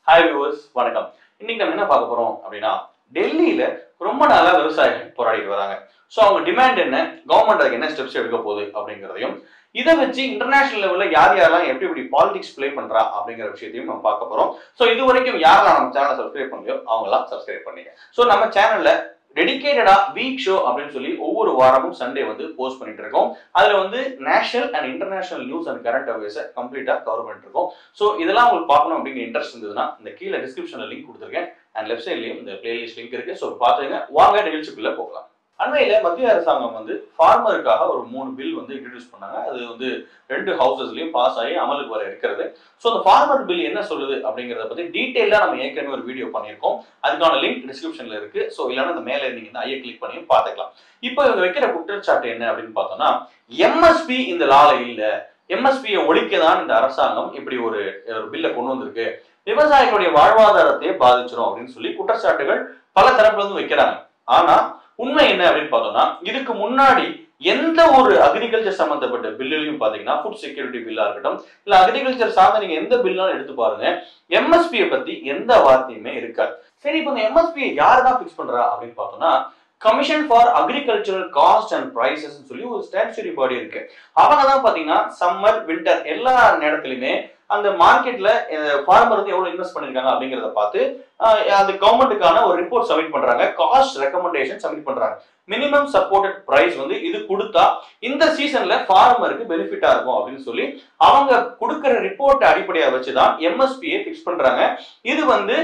hi viewers வணக்கம் இன்னைக்கு நம்ம என்ன பார்க்க போறோம் அப்படின்னா டெல்லியில ரொம்ப நாளா விவசாயிகள் போராடிட்டு வராங்க ஸோ அவங்க டிமாண்ட் என்ன கவர்மெண்ட் அதுக்கு என்ன ஸ்டெப்ஸ் எடுக்க போகுது அப்படிங்கிறதையும் இதை வச்சு இன்டர்நேஷனல் லெவலில் யார் யாரெல்லாம் எப்படி எப்படி பாலிடிக்ஸ் ப்ளே பண்றா அப்படிங்கிற விஷயத்தையும் நம்ம பார்க்க போறோம் ஸோ இது வரைக்கும் யாரெல்லாம் நம்ம சேனலை சப்ஸ்கிரைப் பண்ணலையோ அவங்களாம் சப்ஸ்கிரைப் பண்ணீங்க ஸோ நம்ம சேனல்ல டெடிகேட்டடா வீக் ஷோ அப்படின்னு சொல்லி ஒவ்வொரு வாரமும் சண்டே வந்து போஸ்ட் பண்ணிட்டு இருக்கோம் அதுல வந்து national and international news and current அஃபேர்ஸை கம்ப்ளீட்டா கவர் பண்ணிட்டு இருக்கோம் ஸோ இதெல்லாம் உங்களுக்கு பார்க்கணும் அப்படிங்கிற இன்ட்ரெஸ்ட் இருந்ததுன்னா இந்த கீழே டிஸ்கிரிப்ஷன்ல லிங்க் கொடுத்துருக்கேன் அண்ட் லெஃப்ட் சைட்லயும் இந்த பிளேலிஸ்ட் லிங்க் இருக்கு ஸோ பார்த்துங்க வாங்க நிகழ்ச்சிக்குள்ள போகலாம் அண்மையில மத்திய அரசாங்கம் வந்து ஃபார்மருக்காக ஒரு மூணு பில் வந்து இன்ட்ரடியூஸ் பண்ணாங்க அது வந்து ரெண்டு ஹவுசஸ்லயும் பாஸ் ஆகி அமலுக்கு வர இருக்கிறது ஸோ அந்த ஃபார்மர் பில் என்ன சொல்லுது அப்படிங்கிறத பத்தி டீட்டெயிலாக நம்ம ஏற்கனவே ஒரு வீடியோ பண்ணியிருக்கோம் அதுக்கான லிங்க் டிஸ்கிரிப்ஷன்ல இருக்கு ஸோ இல்லைன்னா அந்த மேலே நீங்க இந்த ஐயை கிளிக் பண்ணியும் பார்த்துக்கலாம் இப்போ இவங்க வைக்கிற குற்றச்சாட்டு என்ன அப்படின்னு பார்த்தோம்னா எம்எஸ்பி இந்த லால இல்ல எம்எஸ்பியை ஒழிக்க தான் இந்த அரசாங்கம் இப்படி ஒரு ஒரு பில்லை கொண்டு வந்திருக்கு விவசாயிகளுடைய வாழ்வாதாரத்தையே பாதிச்சிரும் அப்படின்னு சொல்லி குற்றச்சாட்டுகள் பல தரப்புல இருந்து வைக்கிறாங்க ஆனா உண்மை என்ன அப்படின்னு பார்த்தோம்னா இதுக்கு முன்னாடி எந்த ஒரு அக்ரிகல்ச்சர் சம்பந்தப்பட்ட பில்லுலையும் பாத்தீங்கன்னா ஃபுட் செக்யூரிட்டி பில்லா இருக்கட்டும் இல்ல அக்ரிகல்ச்சர் சார்ந்த நீங்க எந்த பில்லாலும் எடுத்து பாருங்க எம்எஸ்பியை பத்தி எந்த வார்த்தையுமே இருக்காது சரி இப்போ இந்த எம்எஸ்பியை யார் தான் ஃபிக்ஸ் பண்றா அப்படின்னு பார்த்தோம்னா commission for agricultural cost and prices சொல்லி ஒரு ஸ்டாச்சுரி பாடி இருக்கு அவங்க தான் பாத்தீங்கன்னா சம்மர் வின்டர் எல்லா நேரத்திலுமே அந்த மார்க்கெட்ல ஃபார்மர் வந்து எவ்வளவு இன்வெஸ்ட் பண்ணிருக்காங்க அப்படிங்கறத பார்த்து அஹ், அது கவர்மெண்ட்டுக்கான ஒரு ரிப்போர்ட் சப்மிட் பண்றாங்க காஸ்ட் ரெக்கமெண்டேஷன் சப்மிட் பண்றாங்க மினிமம் சப்போர்ட்டட் பிரைஸ் வந்து இது கொடுத்தா இந்த சீசன்ல ஃபார்மருக்கு பெனிஃபிட்டா இருக்கும் அப்படின்னு சொல்லி அவங்க கொடுக்கிற ரிப்போர்ட் அடிப்படையா வச்சுதான் எம்எஸ்பியை ஃபிக்ஸ் பண்றாங்க இது வந்து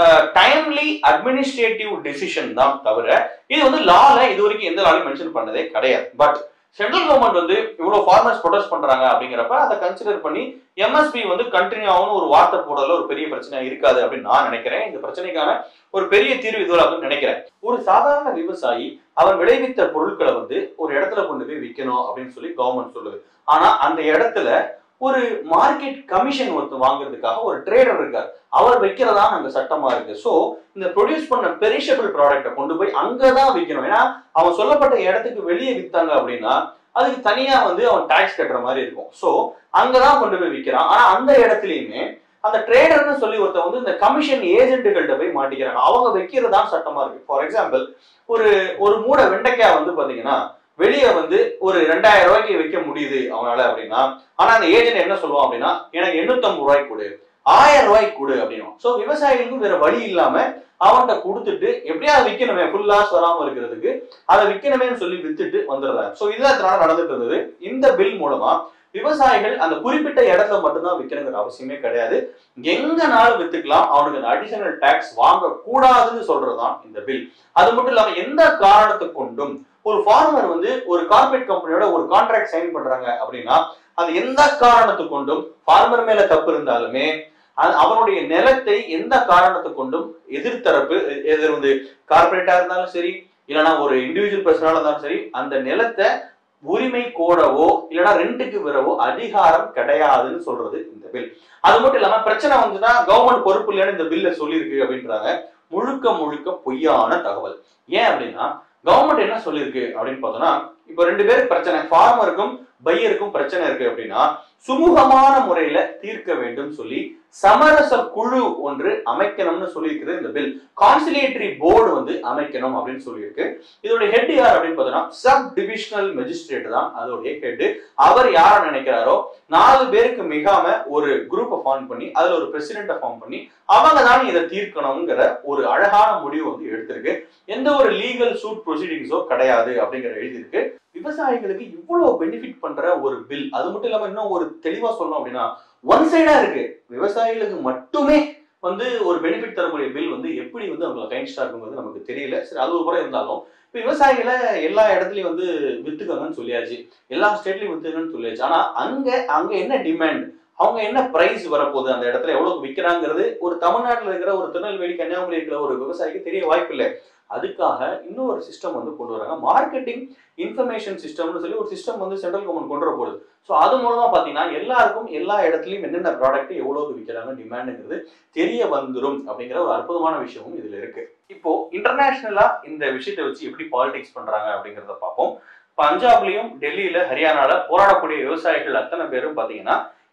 டைம்லி அட்மினிஸ்ட்ரேட்டிவ் டெசிஷன் தான் தவிர இது வந்து லால இது வரைக்கும் எந்த லாலையும் மென்ஷன் பண்ணதே கிடையாது பட் சென்ட்ரல் கவர்மெண்ட் வந்து இவ்வளவு ஃபார்மர்ஸ் ப்ரொடெஸ்ட் பண்றாங்க அப்படிங்கிறப்ப அதை கன்சிடர் பண்ணி எம்எஸ்பி வந்து கண்டினியூ ஆகணும் ஒரு வார்த்தை போடுறதுல ஒரு பெரிய பிரச்சனை இருக்காது அப்படின்னு நான் நினைக்கிறேன் இந்த பிரச்சனைக்கான ஒரு பெரிய தீர்வு இதுவரை அப்படின்னு நினைக்கிறேன் ஒரு சாதாரண விவசாயி அவர் விளைவித்த பொருட்களை வந்து ஒரு இடத்துல கொண்டு போய் விற்கணும் அப்படின்னு சொல்லி கவர்மெண்ட் சொல்லுது ஆனா அந்த இடத்துல ஒரு மார்க்கெட் கமிஷன் ஒருத்தர் வாங்குறதுக்காக ஒரு ட்ரேடர் இருக்கார் அவர் வைக்கிறதா அங்க சட்டமா இருக்கு சோ இந்த ப்ரொடியூஸ் பண்ண பெரிஷபிள் ப்ராடக்ட்டை கொண்டு போய் அங்கதான் விற்கணும் ஏன்னா அவன் சொல்லப்பட்ட இடத்துக்கு வெளியே வித்தாங்க அப்படின்னா அதுக்கு தனியா வந்து அவன் டாக்ஸ் கட்டுற மாதிரி இருக்கும் சோ அங்கதான் கொண்டு போய் விற்கிறான் ஆனா அந்த இடத்துலயுமே அந்த ட்ரேடர்னு சொல்லி ஒருத்தர் வந்து இந்த கமிஷன் ஏஜென்ட்டுகள்கிட்ட போய் மாட்டிக்கிறாங்க அவங்க வைக்கிறதா சட்டமா இருக்கு ஃபார் எக்ஸாம்பிள் ஒரு ஒரு மூடை வெண்டைக்காய் வந்து பாத்தீங்கன்னா வெளியே வந்து ஒரு ரெண்டாயிரம் ரூபாய்க்கு விற்க முடியுது அவனால அப்படின்னா ஆனா அந்த ஏஜென்ட் என்ன சொல்லுவான் அப்படின்னா எனக்கு எண்ணூத்தம்பது ரூபாய்க்கு கொடு ஆயிரம் ரூபாய்க்கு கொடு அப்படின்னும் சோ விவசாயிகளுக்கும் வேற வழி இல்லாம அவன்கிட்ட கொடுத்துட்டு எப்படியா விற்கணுமே ஃபுல் லாஸ் வராம இருக்கிறதுக்கு அதை விற்கணுமேன்னு சொல்லி வித்துட்டு வந்துடுறாங்க சோ இதுதான் இதனால நடந்துட்டு இருந்தது இந்த பில் மூலமா விவசாயிகள் அந்த குறிப்பிட்ட இடத்துல மட்டும்தான் விற்கணுங்கிற அவசியமே கிடையாது எங்கனாலும் வித்துக்கலாம் அவனுக்கு அந்த அடிஷனல் டாக்ஸ் வாங்க கூடாதுன்னு சொல்றதுதான் இந்த பில் அது மட்டும் இல்லாம எந்த காரணத்தை கொண்டும் ஒரு ஃபார்மர் வந்து ஒரு கார்பரேட் கம்பெனியோட ஒரு கான்ட்ராக்ட் சைன் பண்றாங்க அப்படின்னா அது எந்த காரணத்தை கொண்டும் ஃபார்மர் மேல தப்பு இருந்தாலுமே அது அவனுடைய நிலத்தை எந்த காரணத்தை கொண்டும் எதிர்த்தரப்பு எதிர் வந்து கார்பரேட்டா இருந்தாலும் சரி இல்லைன்னா ஒரு இண்டிவிஜுவல் பர்சனால இருந்தாலும் சரி அந்த நிலத்தை உரிமை கோடவோ இல்லைன்னா ரெண்டுக்கு விடவோ அதிகாரம் கிடையாதுன்னு சொல்றது இந்த பில் அது மட்டும் இல்லாம பிரச்சனை வந்துன்னா கவர்மெண்ட் பொறுப்பு இல்லைன்னு இந்த பில்ல சொல்லியிருக்கு அப்படின்றாங்க முழுக்க முழுக்க பொய்யான தகவல் ஏன் அப்படின்னா கவர்மெண்ட் என்ன சொல்லியிருக்கு அப்படின்னு பார்த்தோம்னா இப்போ ரெண்டு பேருக்கு பிரச்சனை ஃபார்மருக்கும் பையருக்கும் பிரச்சனை இருக்கு அப்படின்னா சுமூகமான முறையில தீர்க்க வேண்டும் சொல்லி சமரச குழு ஒன்று அமைக்கணும்னு சொல்லியிருக்கிறது இந்த பில் கான்சிலியேட்டரி போர்டு வந்து அமைக்கணும் அப்படின்னு சொல்லியிருக்கு இதோட ஹெட் யார் அப்படின்னு பார்த்தோம்னா சப் டிவிஷனல் மெஜிஸ்ட்ரேட் தான் அதோடைய ஹெட் அவர் யார நினைக்கிறாரோ நாலு பேருக்கு மிகாம ஒரு குரூப்பை ஃபார்ம் பண்ணி அதுல ஒரு பிரசிடென்ட்டை ஃபார்ம் பண்ணி அவங்க தான் இதை தீர்க்கணுங்கிற ஒரு அழகான முடிவு வந்து எடுத்திருக்கு எந்த ஒரு லீகல் சூட் ப்ரொசீடிங்ஸோ கிடையாது அப்படிங்கிற எழுதியிருக்கு விவசாயிகளுக்கு இவ்வளவு பெனிஃபிட் பண்ற ஒரு பில் அது மட்டும் இல்லாம இன்னும் ஒரு தெளிவா சொல்லணும் அப்படின்னா ஒன் சைடா இருக்கு விவசாயிகளுக்கு மட்டுமே வந்து ஒரு பெனிஃபிட் தரக்கூடிய பில் வந்து எப்படி வந்து அவங்க கைன்ஸ்டா இருக்குங்கிறது நமக்கு தெரியல சரி அது ஒரு புறம் இருந்தாலும் இப்போ விவசாயிகளை எல்லா இடத்துலயும் வந்து வித்துக்கங்கன்னு சொல்லியாச்சு எல்லா ஸ்டேட்லயும் வித்துக்கங்கன்னு சொல்லியாச்சு ஆனா அங்க அங்க என்ன டிமாண்ட் அவங்க என்ன பிரைஸ் வரப்போகுது அந்த இடத்துல எவ்வளவு விற்கிறாங்கிறது ஒரு தமிழ்நாட்டில் இருக்கிற ஒரு திருநெல்வேலி கன்னியாகுமரி இருக்கிற ஒரு விவசாயிக்கு தெரிய வாய்ப்பு இல்லை அதுக்காக இன்னொரு சிஸ்டம் வந்து கொண்டு வராங்க மார்க்கெட்டிங் இன்ஃபர்மேஷன் சிஸ்டம்னு சொல்லி ஒரு சிஸ்டம் வந்து சென்ட்ரல் கவர்மெண்ட் கொண்டு வர போகுது ஸோ அது மூலமா பார்த்தீங்கன்னா எல்லாருக்கும் எல்லா இடத்துலையும் என்னென்ன ப்ராடக்ட் எவ்வளவு விற்கிறாங்க டிமாண்டுங்கிறது தெரிய வந்துடும் அப்படிங்கிற ஒரு அற்புதமான விஷயமும் இதுல இருக்கு இப்போ இன்டர்நேஷனலா இந்த விஷயத்தை வச்சு எப்படி பாலிடிக்ஸ் பண்றாங்க அப்படிங்கிறத பார்ப்போம் பஞ்சாப்லயும் டெல்லியில ஹரியானால போராடக்கூடிய விவசாயிகள் அத்தனை பேரும் பாத்தீங்கன்னா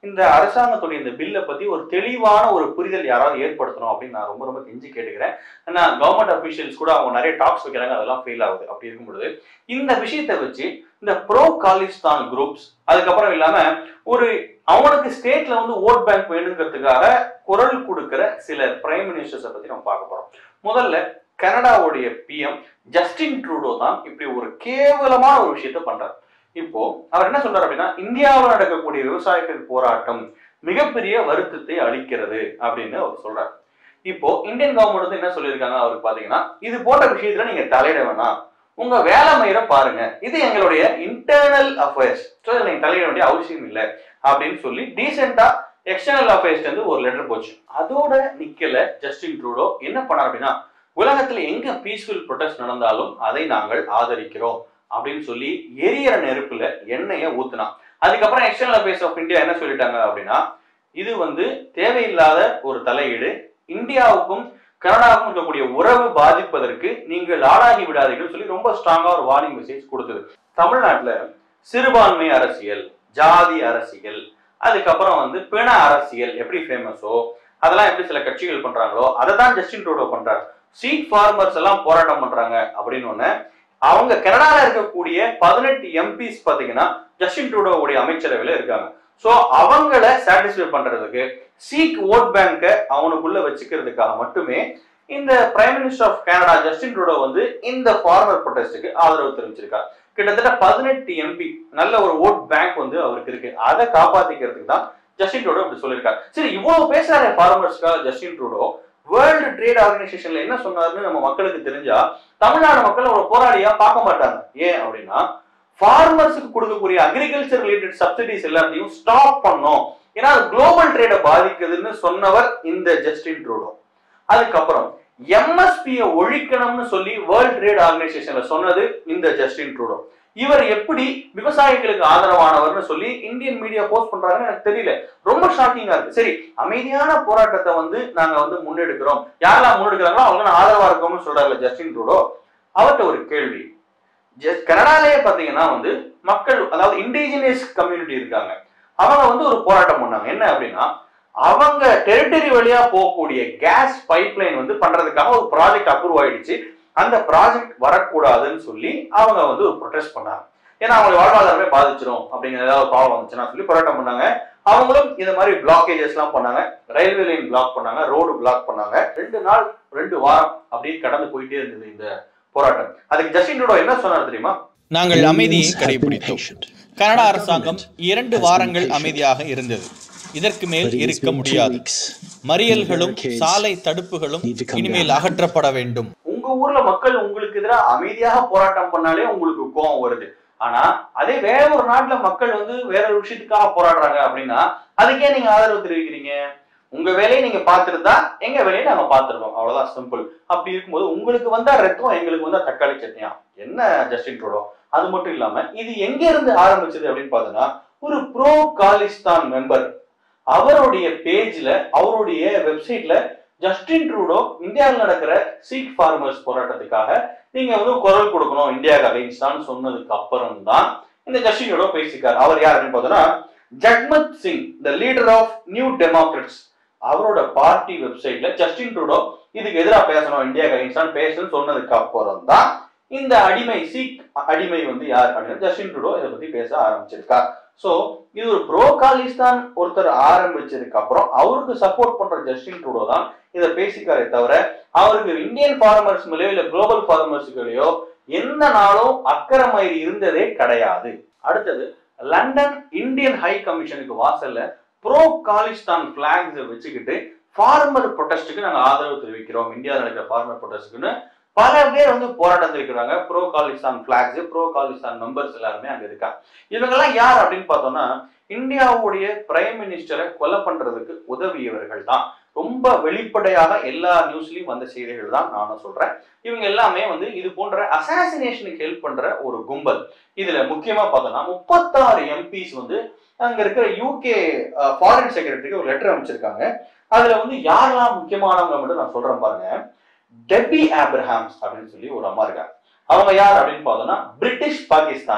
இந்த அரசாங்கத்துடைய இந்த பில்லை பத்தி ஒரு தெளிவான ஒரு புரிதல் யாராவது ஏற்படுத்தணும் அப்படின்னு நான் ரொம்ப ரொம்ப கெஞ்சி கேட்டுக்கிறேன் ஏன்னா கவர்மெண்ட் அபிஷியல்ஸ் கூட அவங்க நிறைய டாக்ஸ் வைக்கிறாங்க அதெல்லாம் ஃபெயில் ஆகுது அப்படி இருக்கும் பொழுது இந்த விஷயத்தை வச்சு இந்த ப்ரோ காலிஸ்தான் குரூப்ஸ் அதுக்கப்புறம் இல்லாம ஒரு அவனுக்கு ஸ்டேட்ல வந்து ஓட் பேங்க் வேணுங்கிறதுக்காக குரல் கொடுக்கிற சில பிரைம் மினிஸ்டர்ஸை பத்தி நம்ம பார்க்க போறோம் முதல்ல கனடாவுடைய பிஎம் ஜஸ்டின் ட்ரூடோ தான் இப்படி ஒரு கேவலமான ஒரு விஷயத்த பண்றாரு இப்போ அவர் என்ன சொல்றாரு அப்படின்னா இந்தியாவில் நடக்கக்கூடிய விவசாயிகள் போராட்டம் மிகப்பெரிய வருத்தத்தை அளிக்கிறது அப்படின்னு அவர் சொல்றாரு இப்போ இந்தியன் கவர்மெண்ட் வந்து என்ன சொல்லியிருக்காங்க அவருக்கு பாத்தீங்கன்னா இது போன்ற விஷயத்துல நீங்க தலையிட வேணாம் உங்க வேலை மயிரை பாருங்க இது எங்களுடைய இன்டர்னல் அஃபேர்ஸ் ஸோ நீங்க தலையிட வேண்டிய அவசியம் இல்லை அப்படின்னு சொல்லி டீசெண்டா எக்ஸ்டர்னல் அஃபேர்ஸ் வந்து ஒரு லெட்டர் போச்சு அதோட நிக்கல ஜஸ்டின் ட்ரூடோ என்ன பண்ணார் அப்படின்னா உலகத்துல எங்க பீஸ்ஃபுல் ப்ரொடெஸ்ட் நடந்தாலும் அதை நாங்கள் ஆதரிக்கிறோம் அப்படின்னு சொல்லி எரியற நெருப்புல எண்ணெயை ஊத்துனான் அதுக்கப்புறம் எக்ஸ்டர்னல் அஃபேர்ஸ் ஆஃப் இந்தியா என்ன சொல்லிட்டாங்க அப்படின்னா இது வந்து தேவையில்லாத ஒரு தலையீடு இந்தியாவுக்கும் கனடாவுக்கும் இருக்கக்கூடிய உறவு பாதிப்பதற்கு நீங்கள் ஆளாகி விடாதீர்கள் சொல்லி ரொம்ப ஸ்ட்ராங்கா ஒரு வார்னிங் மெசேஜ் கொடுத்தது தமிழ்நாட்டுல சிறுபான்மை அரசியல் ஜாதி அரசியல் அதுக்கப்புறம் வந்து பிண அரசியல் எப்படி ஃபேமஸோ அதெல்லாம் எப்படி சில கட்சிகள் பண்றாங்களோ அதை தான் ஜஸ்டின் ட்ரூடோ பண்றாரு சீட் ஃபார்மர்ஸ் எல்லாம் போராட்டம் பண்றாங்க அப்படின்னு ஒண்ணு அவங்க கனடால இருக்கக்கூடிய பதினெட்டு எம்பிஸ் பாத்தீங்கன்னா ஜஸ்டின் ட்ரூடோவுடைய அமைச்சரவையில இருக்காங்க ஸோ அவங்கள சாட்டிஸ்ஃபை பண்றதுக்கு சீக் ஓட் பேங்கை அவனுக்குள்ள வச்சுக்கிறதுக்காக மட்டுமே இந்த prime minister of Canada Justin Trudeau வந்து இந்த ஃபார்மர் ப்ரொடெஸ்ட்டுக்கு ஆதரவு தெரிவிச்சிருக்கார் கிட்டத்தட்ட பதினெட்டு எம்பி நல்ல ஒரு ஓட் பேங்க் வந்து அவருக்கு இருக்கு அதை காப்பாத்திக்கிறதுக்கு தான் ஜஸ்டின் ட்ரூடோ இப்படி சொல்லியிருக்காரு சரி இவ்வளவு பேசுறாரு ஃபார்மர்ஸ்க்காக ஜஸ்டின் ட்ரூடோ வேர்ல்டு ட்ரேட் ஆர்கனைசேஷன்ல என்ன சொன்னாருன்னு நம்ம மக்களுக்கு தெரிஞ்சா தமிழ்நாடு மக்கள் ஒரு போராளியா பார்க்க மாட்டாங்க ஏன் அப்படின்னா ஃபார்மர்ஸுக்கு கொடுக்கக்கூடிய அக்ரிகல்ச்சர் ரிலேட்டட் சப்சிடிஸ் எல்லாத்தையும் ஸ்டாப் பண்ணோம் ஏன்னா அது குளோபல் ட்ரேட பாதிக்குதுன்னு சொன்னவர் இந்த ஜஸ்டின் ட்ரூடோ அதுக்கப்புறம் எம்எஸ்பியை ஒழிக்கணும்னு சொல்லி வேர்ல்ட் ட்ரேட் ஆர்கனைசேஷன்ல சொன்னது இந்த ஜஸ்டின் ட்ரூடோ இவர் எப்படி விவசாயிகளுக்கு ஆதரவானவர்னு சொல்லி இந்தியன் மீடியா போஸ்ட் பண்றாங்கன்னு எனக்கு தெரியல ரொம்ப ஷாக்கிங்கா இருக்கு சரி அமைதியான போராட்டத்தை வந்து நாங்க வந்து முன்னெடுக்கிறோம் யாரெல்லாம் முன்னெடுக்கிறாங்களோ அவங்க நான் ஆதரவா இருக்கோம்னு சொல்றாருல ஜஸ்டின் ட்ரூடோ அவர்கிட்ட ஒரு கேள்வி ஜஸ்ட் கனடாலேயே பாத்தீங்கன்னா வந்து மக்கள் அதாவது இண்டிஜினியஸ் கம்யூனிட்டி இருக்காங்க அவங்க வந்து ஒரு போராட்டம் பண்ணாங்க என்ன அப்படின்னா அவங்க டெரிட்டரி வழியா போகக்கூடிய கேஸ் பைப்லைன் வந்து பண்றதுக்காக ஒரு ப்ராஜெக்ட் அப்ரூவ் ஆயிடுச்சு அந்த ப்ராஜெக்ட் வரக்கூடாதுன்னு சொல்லி அவங்க வந்து ஒரு ப்ரொடெஸ்ட் பண்ணாங்க ஏன்னா அவங்க வாழ்வாதாரமே பாதிச்சிடும் அப்படிங்கிற ஏதாவது ப்ராப்ளம் வந்துச்சுன்னா சொல்லி போராட்டம் பண்ணாங்க அவங்களும் இந்த மாதிரி பிளாக்கேஜஸ் எல்லாம் பண்ணாங்க ரயில்வே லைன் பிளாக் பண்ணாங்க ரோடு பிளாக் பண்ணாங்க ரெண்டு நாள் ரெண்டு வாரம் அப்படியே கடந்து போயிட்டே இருந்தது இந்த போராட்டம் அதுக்கு ஜஸ்டின் ட்ரூடோ என்ன சொன்னார் தெரியுமா நாங்கள் அமைதியை கடைபிடித்தோம் கனடா அரசாங்கம் இரண்டு வாரங்கள் அமைதியாக இருந்தது இதற்கு மேல் இருக்க முடியாது மறியல்களும் சாலை தடுப்புகளும் இனிமேல் அகற்றப்பட வேண்டும் உங்க ஊர்ல மக்கள் உங்களுக்கு எதிராக அமைதியாக போராட்டம் பண்ணாலே உங்களுக்கு கோவம் வருது ஆனா அதே வேற ஒரு நாட்டுல மக்கள் வந்து வேற ஒரு விஷயத்துக்காக போராடுறாங்க அப்படின்னா அதுக்கே நீங்க ஆதரவு தெரிவிக்கிறீங்க உங்க வேலையை நீங்க பார்த்திருந்தா எங்க வேலையை நாங்க பார்த்திருக்கோம் அவ்வளவுதான் சிம்பிள் அப்படி இருக்கும்போது உங்களுக்கு வந்தா ரத்தம் எங்களுக்கு வந்தா தக்காளி சட்னியா என்ன ஜஸ்டின் ட்ரூடோ அது மட்டும் இல்லாம இது எங்க இருந்து ஆரம்பிச்சது அப்படின்னு பார்த்தோன்னா ஒரு ப்ரோ காலிஸ்தான் மெம்பர் அவருடைய பேஜ்ல அவருடைய வெப்சைட்ல ஜஸ்டின் ட்ரூடோ இந்தியாவில் நடக்கிற சீக் ஃபார்மர்ஸ் போராட்டத்துக்காக நீங்க வந்து குரல் கொடுக்கணும் இந்தியாவுக்கு அகைன்ஸ்டான்னு சொன்னதுக்கு அப்புறம் தான் இந்த ஜஸ்டின் ட்ரூடோ பேசிக்காரு அவர் யார் அப்படின்னு பார்த்தோன்னா Jagmeet Singh the leader of new democrats அவரோட பார்ட்டி வெப்சைட்ல ஜஸ்டின் ட்ரூடோ இதுக்கு எதிராக பேசணும் இந்தியாவுக்கு அகைன்ஸ்டான் பேசணும்னு சொன்னதுக்கு அப்புறம் தான் இந்த அடிமை சீக் அடிமை வந்து யார் அப்படின்னு ஜஸ்டின் ட்ரூடோ இதை பத்தி பேச ஆரம்பிச்சிருக்கார் சோ இது ஒரு ப்ரோ காலிஸ்தான் ஒருத்தர் ஆரம்பிச்சதுக்கு அப்புறம் அவருக்கு சப்போர்ட் பண்ற ஜஸ்டின் ட்ரூடோ தான் இதை பேசிக்காரே தவிர அவருக்கு இந்தியன் ஃபார்மர்ஸ் மேலேயோ இல்ல குளோபல் ஃபார்மர்ஸுகளையோ எந்த நாளும் அக்கறமயிறு இருந்ததே கிடையாது அடுத்தது லண்டன் இந்தியன் ஹை கமிஷனுக்கு வாசல்ல ப்ரோ காலிஸ்தான் பிளாக்ஸ் வச்சுக்கிட்டு ஃபார்மர் ப்ரொடெஸ்ட்டுக்கு நாங்க ஆதரவு தெரிவிக்கிறோம் இந்தியாவில் நடக்கிற ஃபார்மர் ப்ரொடெஸ்ட்டுக்குன்னு பல பேர் வந்து போராட்டம் இருக்கிறாங்க pro Khalistan flags pro Khalistan members எல்லாருமே அங்க இருக்காங்க இவங்கெல்லாம் யார் அப்படின்னு பார்த்தோம்னா இந்தியாவுடைய பிரைம் மினிஸ்டரை கொலை பண்றதுக்கு உதவியவர்கள் தான் ரொம்ப வெளிப்படையாக எல்லா நியூஸ்லயும் வந்த செய்திகள் தான் நானும் சொல்றேன் இவங்க எல்லாமே வந்து இது போன்ற அசாசினேஷனுக்கு ஹெல்ப் பண்ற ஒரு கும்பல் இதுல முக்கியமா பார்த்தோம்னா முப்பத்தாறு எம்பிஸ் வந்து அங்க இருக்கிற யூகே ஃபாரின் செக்ரட்டரிக்கு ஒரு லெட்டர் அமைச்சிருக்காங்க அதுல வந்து யாரெல்லாம் முக்கியமானவங்க மட்டும் நான் சொல்றேன் பாருங்க டெபி ஆப்ரஹாம்ஸ் அப்படின்னு சொல்லி ஒரு அம்மா இருக்காங்க அவங்க யார் அப்படின்னு பார்த்தோம்னா பிரிட்டிஷ் பாகிஸ்தானி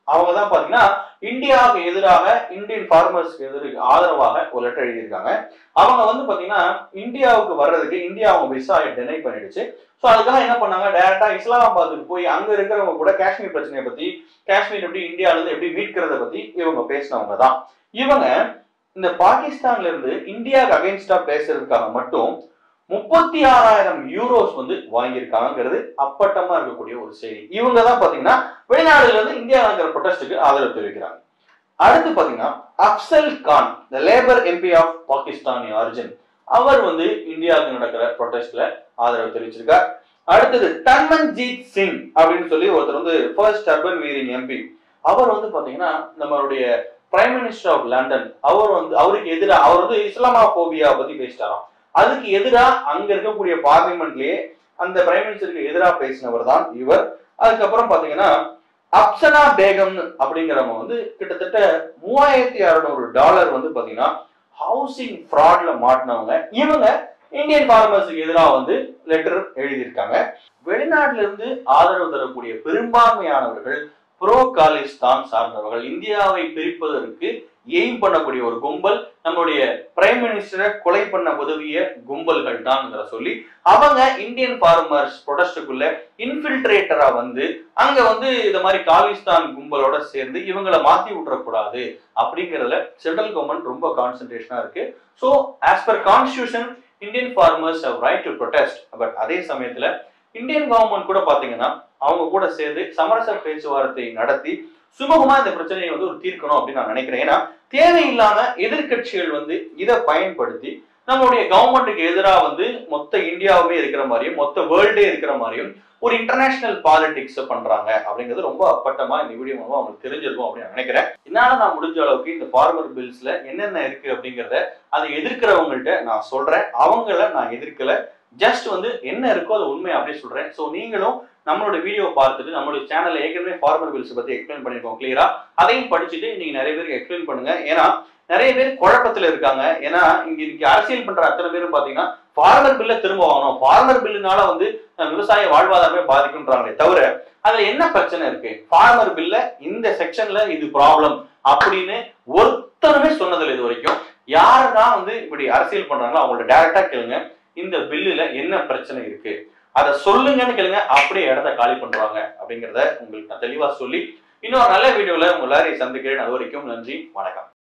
அவங்க தான் பாத்தீங்கன்னா இந்தியாவுக்கு எதிராக இந்தியன் ஃபார்மர்ஸ்க்கு எதிர ஆதரவாக ஒரு லெட்டர் எழுதியிருக்காங்க அவங்க வந்து பாத்தீங்கன்னா இந்தியாவுக்கு வர்றதுக்கு இந்தியா அவங்க விசாவை டெனை பண்ணிடுச்சு ஸோ அதுக்காக என்ன பண்ணாங்க டைரக்டா இஸ்லாமாபாத்துக்கு போய் அங்க இருக்கிறவங்க கூட காஷ்மீர் பிரச்சனையை பத்தி காஷ்மீர் எப்படி இந்தியால இருந்து எப்படி மீட்கிறத பத்தி இவங்க பேசினவங்க தான் இவங்க இந்த பாகிஸ்தான்ல இருந்து இந்தியாவுக்கு அகைன்ஸ்டா பேசுறதுக்காக மட்டும் முப்பத்தி ஆறாயிரம் யூரோஸ் வந்து வாங்கியிருக்காங்கிறது அப்பட்டமா இருக்கக்கூடிய ஒரு செய்தி இவங்க தான் பாத்தீங்கன்னா வெளிநாடுல இருந்து இந்தியா நடக்கிற ப்ரொடெஸ்டுக்கு ஆதரவு தெரிவிக்கிறாங்க அடுத்து பாத்தீங்கன்னா Afzal Khan the Labour MP of Pakistani origin அவர் வந்து இந்தியாவுக்கு நடக்கிற ப்ரொடெஸ்ட்ல ஆதரவு தெரிவிச்சிருக்கார் அடுத்தது தன்மன்ஜீத் சிங் அப்படின்னு சொல்லி ஒருத்தர் வந்து ஃபர்ஸ்ட் அர்பன் வீரிங் எம்பி அவர் வந்து பாத்தீங்கன்னா நம்மளுடைய பிரைம் மினிஸ்டர் ஆஃப் லண்டன் அவர் வந்து அவருக்கு எதிராக அவர் வந்து இஸ்லாமாபோபியா பத்தி பேசிட்டாராம் அதுக்கு எதிராக அங்க இருக்கக்கூடிய பார்லிமெண்ட்லயே அந்த பிரைம் மினிஸ்டருக்கு எதிராக பேசினவர் தான் இவர் அதுக்கப்புறம் பாத்தீங்கன்னா அப்சனா பேகம் அப்படிங்கிறவங்க வந்து கிட்டத்தட்ட மூவாயிரத்தி அறுநூறு டாலர் வந்து பாத்தீங்கன்னா ஹவுசிங் ஃப்ராட்ல மாட்டினவங்க இவங்க இந்தியன் ஃபார்மர்ஸுக்கு எதிராக வந்து லெட்டர் எழுதியிருக்காங்க வெளிநாட்டில இருந்து ஆதரவு தரக்கூடிய பெரும்பான்மையானவர்கள் புரோ காலிஸ்தான் சார்ந்தவர்கள் இந்தியாவை பிரிப்பதற்கு எய்ம் பண்ணக்கூடிய ஒரு கும்பல் நம்மளுடைய பிரைம் மினிஸ்டரை கொலை பண்ண உதவிய கும்பல்கள் தான் சொல்லி அவங்க இந்தியன் ஃபார்மர்ஸ் ப்ரொடஸ்டுக்குள்ள இன்ஃபில்ட்ரேட்டரா வந்து அங்க வந்து இந்த மாதிரி காலிஸ்தான் கும்பலோட சேர்ந்து இவங்களை மாத்தி விட்டுறக்கூடாது அப்படிங்கிறதுல சென்ட்ரல் கவர்மெண்ட் ரொம்ப கான்சென்ட்ரேஷனா இருக்கு so as per constitution Indian farmers have right to protest but அதே சமயத்துல இந்தியன் கவர்மெண்ட் கூட பாத்தீங்கன்னா அவங்க கூட சேர்ந்து சமரச பேச்சுவார்த்தை நடத்தி சுமூகமா இந்த பிரச்சனையை வந்து ஒரு தீர்க்கணும் அப்படின்னு நான் நினைக்கிறேன் ஏன்னா தேவையில்லாம எதிர்க்கட்சிகள் வந்து இதை பயன்படுத்தி நம்மளுடைய கவர்மெண்ட்டுக்கு எதிராக வந்து மொத்த இந்தியாவுமே இருக்கிற மாதிரியும் மொத்த வேர்ல்டே இருக்கிற மாதிரியும் ஒரு இன்டர்நேஷனல் பாலிடிக்ஸ் பண்றாங்க அப்படிங்கிறது ரொம்ப அப்பட்டமா இந்த வீடியோ மூலமா அவங்களுக்கு தெரிஞ்சிருக்கும் அப்படின்னு நான் நினைக்கிறேன் என்னால நான் முடிஞ்ச அளவுக்கு இந்த ஃபார்மர் பில்ஸ்ல என்னென்ன இருக்கு அப்படிங்கிறத அதை எதிர்க்கிறவங்கள்ட்ட நான் சொல்றேன் அவங்கள நான் எதிர்க்கல ஜஸ்ட் வந்து என்ன இருக்கோ அது உண்மை அப்படியே சொல்றேன் ஸோ நீங்களும் நம்மளோட வீடியோ பார்த்துட்டு நம்மளுடைய சேனல்ல ஏற்கனவே ஃபார்மர் பில்ஸ் பத்தி எக்ஸ்பிளைன் பண்ணிருக்கோம் கிளியரா அதையும் படிச்சுட்டு நீங்க நிறைய பேருக்கு எக்ஸ்பிளைன் பண்ணுங்க ஏன்னா நிறைய பேர் குழப்பத்துல இருக்காங்க ஏன்னா இங்க இன்னைக்கு அரசியல் பண்ற அத்தனை பேரும் பாத்தீங்கன்னா ஃபார்மர் பில்ல திரும்ப வாங்கணும் ஃபார்மர் பில்லுனால வந்து அஹ், விவசாய வாழ்வாதாரமே பாதிக்கும்ன்றாங்களே தவிர அதுல என்ன பிரச்சனை இருக்கு ஃபார்மர் பில்ல இந்த செக்ஷன்ல இது ப்ராப்ளம் அப்படின்னு ஒருத்தருமே சொன்னதில்லை இது வரைக்கும் யாருதான் வந்து இப்படி அரசியல் பண்றாங்களோ அவங்கள்ட்ட டைரக்டா கேளுங்க இந்த பில்லுல என்ன பிரச்சனை இருக்கு அதை சொல்லுங்கன்னு கேளுங்க அப்படியே இடத்த காலி பண்றாங்க அப்படிங்கிறத உங்களுக்கு நான் தெளிவா சொல்லி இன்னொரு நல்ல வீடியோல உங்க எல்லாரையும் சந்திக்கிறேன் அது வரைக்கும் நன்றி வணக்கம்